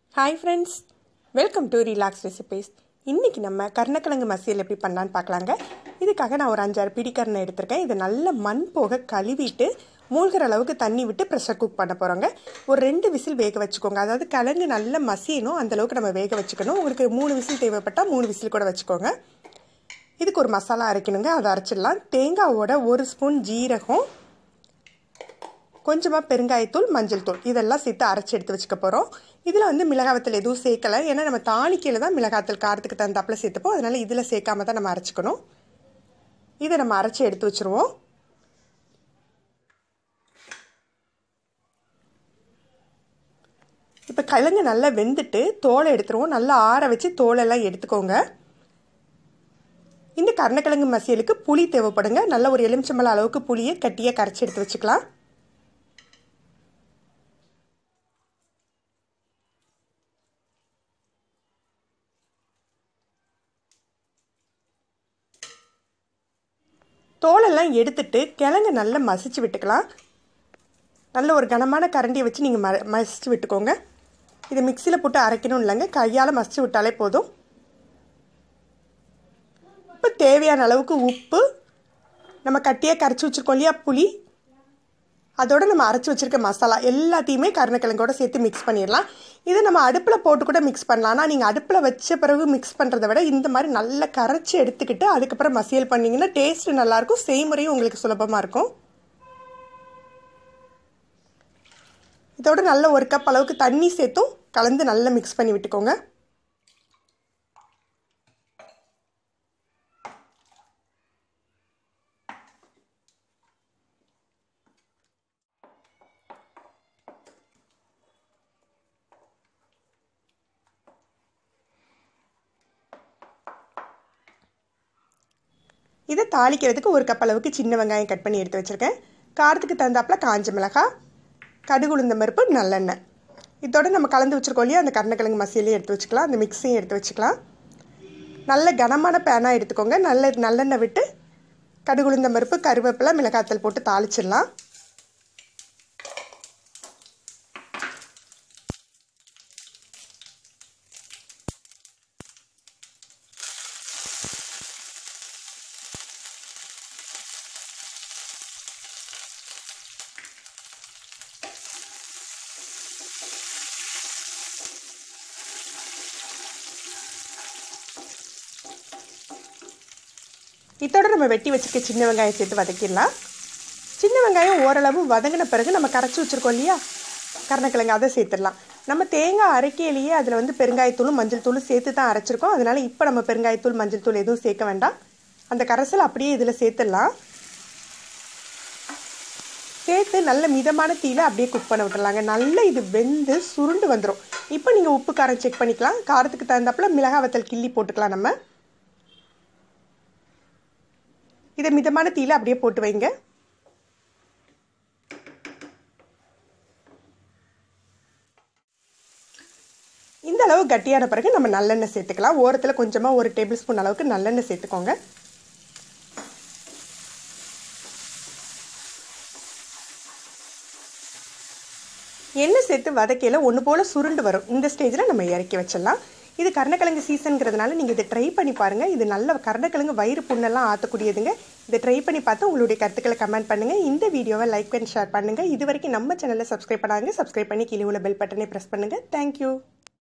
hi friends welcome to relax recipes இன்றைக்கி நம்ம கருணக்கிழங்கு மசியல் எப்படி பண்ணலான்னு பார்க்கலாங்க இதுக்காக நான் ஒரு அஞ்சாறு பிடிக்கரணை எடுத்திருக்கேன் இதை நல்ல மண் போக கழுவிட்டு மூழ்கிற அளவுக்கு தண்ணி விட்டு ப்ரெஷர் குக் பண்ண போகிறோங்க ஒரு ரெண்டு விசில் வேக வச்சுக்கோங்க அதாவது கிழங்கு நல்ல மசியணும் அந்த அளவுக்கு நம்ம வேக வச்சுக்கணும் உங்களுக்கு மூணு விசில் தேவைப்பட்டால் மூணு விசில் கூட வச்சுக்கோங்க இதுக்கு ஒரு மசாலா அரைக்கணுங்க அதை அரைச்சிடலாம் தேங்காவோட ஒரு ஸ்பூன் ஜீரகம் கொஞ்சமாக பெருங்காயத்தூள் மஞ்சள் தூள் இதெல்லாம் சேர்த்து அரைச்சி எடுத்து வச்சுக்க போகிறோம் இதில் வந்து மிளகாவத்தல் எதுவும் சேர்க்கலை ஏன்னா நம்ம தாளிக்கையில் தான் மிளகாத்தல் காரத்துக்கு தகுந்தாப்பில் சேர்த்துப்போம் அதனால் இதில் சேர்க்காம தான் நம்ம அரைச்சிக்கணும் இதை நம்ம அரைச்சி எடுத்து வச்சுருவோம் இப்போ கிழங்கு நல்லா வெந்துட்டு தோலை எடுத்துருவோம் நல்லா ஆற வச்சு தோலெல்லாம் எடுத்துக்கோங்க இந்த கருணக்கிழங்கு மசியலுக்கு புளி தேவைப்படுங்க நல்ல ஒரு எலுமிச்சம்பழம் அளவுக்கு புளியை கட்டியாக கரைச்சி எடுத்து வச்சுக்கலாம் தோலெல்லாம் எடுத்துட்டு கிழங்கு நல்லா மசிச்சு விட்டுக்கலாம் நல்ல ஒரு கனமான கரண்டியை வச்சு நீங்கள் ம மசிச்சு விட்டுக்கோங்க இதை மிக்சியில் போட்டு அரைக்கணும் இல்லைங்க கையால் மசிச்சு விட்டாலே போதும் இப்போ தேவையான அளவுக்கு உப்பு நம்ம கட்டியாக கரைச்சி வச்சுருக்கோம் இல்லையா புளி அதோட நம்ம அரைச்சி வச்சுருக்க மசாலா எல்லாத்தையுமே கருணக்கிழங்கோட சேர்த்து மிக்ஸ் பண்ணிடலாம் இதை நம்ம அடுப்பில் போட்டு கூட மிக்ஸ் பண்ணலாம் ஆனால் நீங்கள் அடுப்பில் வச்ச பிறகு மிக்ஸ் பண்ணுறத விட இந்த மாதிரி நல்லா கரைச்சி எடுத்துக்கிட்டு அதுக்கப்புறம் மசியல் பண்ணிங்கன்னா டேஸ்ட்டு நல்லாயிருக்கும் செய்முறையும் உங்களுக்கு சுலபமாக இருக்கும் இதோட நல்ல ஒரு கப் அளவுக்கு தண்ணி சேர்த்தும் கலந்து நல்லா மிக்ஸ் பண்ணி விட்டுக்கோங்க இதை தாளிக்கிறதுக்கு ஒரு கப் அளவுக்கு சின்ன வெங்காயம் கட் பண்ணி எடுத்து வச்சுருக்கேன் காரத்துக்கு தகுந்தாப்பில் காஞ்ச மிளகாய் கடுகு உளுந்த பருப்பு நல்லெண்ணெய் இதோட நம்ம கலந்து வச்சுருக்கோம் இல்லையா அந்த கருணக்கிழங்கு மசியலையும் எடுத்து வச்சுக்கலாம் அந்த மிக்ஸையும் எடுத்து வச்சுக்கலாம் நல்ல கனமான பேனாக எடுத்துக்கோங்க நல்ல நல்லெண்ணெய் விட்டு கடுகு உளுந்த பருப்பு கருவேப்பிலை மிளகாத்தல் போட்டு தாளிச்சிடலாம் இதோட நம்ம வெட்டி வச்சுருக்க சின்ன வெங்காயம் சேர்த்து வதக்கிடலாம் சின்ன வெங்காயம் ஓரளவு வதங்கின பிறகு நம்ம கரைச்சி வச்சுருக்கோம் இல்லையா கருணக்கிழங்கு அதை சேர்த்துடலாம் நம்ம தேங்காய் அரைக்கையிலேயே அதில் வந்து பெருங்காயத்தூளும் மஞ்சள் தூளும் சேர்த்து தான் அரைச்சிருக்கோம் அதனால் இப்போ நம்ம பெருங்காயத்தூள் மஞ்சள் தூள் எதுவும் சேர்க்க வேண்டாம் அந்த கரைசல் அப்படியே இதில் சேர்த்துடலாம் சேர்த்து நல்ல மிதமான தீயில் அப்படியே குக் பண்ண விட்டுறலாங்க நல்லா இது வெந்து சுருண்டு வந்துடும் இப்போ நீங்கள் உப்பு காரம் செக் பண்ணிக்கலாம் காரத்துக்கு தகுந்தாப்பில் மிளகாய் வத்தல் கிள்ளி போட்டுக்கலாம் நம்ம இதை மிதமான தீயில் அப்படியே போட்டு வைங்க இந்த அளவு கட்டியான பிறகு நம்ம நல்லெண்ணெய் சேர்த்துக்கலாம் ஓரத்தில் கொஞ்சமாக ஒரு டேபிள் ஸ்பூன் அளவுக்கு நல்லெண்ணெய் சேர்த்துக்கோங்க எண்ணெய் சேர்த்து வதக்கையில் ஒன்று போல் சுருண்டு வரும் இந்த ஸ்டேஜில் நம்ம இறக்கி வச்சிடலாம் இது கருணக்கிழங்கு சீசனுங்கிறதுனால நீங்கள் இதை ட்ரை பண்ணி பாருங்கள் இது நல்ல கருணக்கிழங்கு வயிறு புண்ணெல்லாம் ஆற்றக்கூடியதுங்க இதை ட்ரை பண்ணி பார்த்து உங்களுடைய கருத்துக்களை கமெண்ட் பண்ணுங்கள் இந்த வீடியோவை லைக் பண்ணி ஷேர் பண்ணுங்கள் இது வரைக்கும் நம்ம சேனலை சப்ஸ்கிரைப் பண்ணாங்க சப்ஸ்கிரைப் பண்ணி கீழே உள்ள பெல் பட்டனை ப்ரெஸ் பண்ணுங்கள் தேங்க்யூ